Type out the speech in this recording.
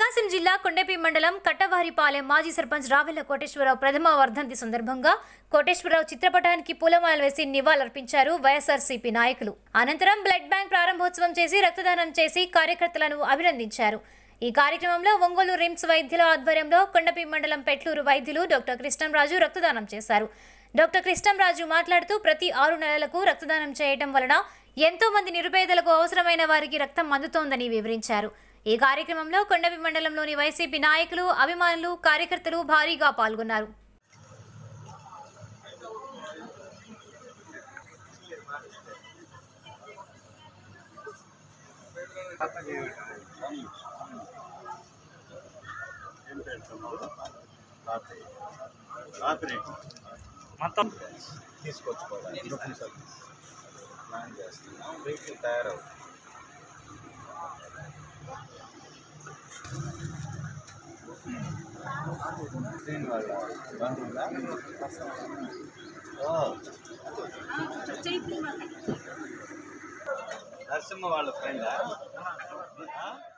ప్రకాశం జిల్లా కొండపి మండలం కట్టవారిపాలెం మాజీ సర్పంచ్ రావెల కోటేశ్వరరావు ప్రథమ వర్ధంతి సందర్భంగా కోటేశ్వరరావు చిత్రపటానికి పూలమాలలు వేసి నివాళులర్పించారు వైఎస్ఆర్సీపీ నాయకులు అనంతరం బ్లడ్ బ్యాంక్ ప్రారంభోత్సవం చేసి రక్తదానం చేసి కార్యకర్తలను అభినందించారు ఈ కార్యక్రమంలో ఒంగోలు రిమ్స్ వైద్యుల ఆధ్వర్యంలో కొండపి మండలం పెట్లూరు వైద్యులు డాక్టర్ కృష్ణంరాజు రక్తదానం చేశారు డాక్టర్ కృష్ణంరాజు మాట్లాడుతూ ప్రతి ఆరు నెలలకు రక్తదానం చేయటం వలన ఎంతో మంది నిరుపేదలకు అవసరమైన వారికి రక్తం అందుతోందని వివరించారు ఈ కార్యక్రమంలో కొండపి మండలంలోని వైసీపీ నాయకులు అభిమానులు కార్యకర్తలు భారీగా పాల్గొన్నారు రాత్రి రాత్రి మొత్తం తీసుకొచ్చుకోవాలి ప్లాన్ చేస్తున్నాం వెహికల్ తయారవుతుంది దీని వల్ల బంధువులా ఓ. నరసింహ వాళ్ళ ఫ్రెండా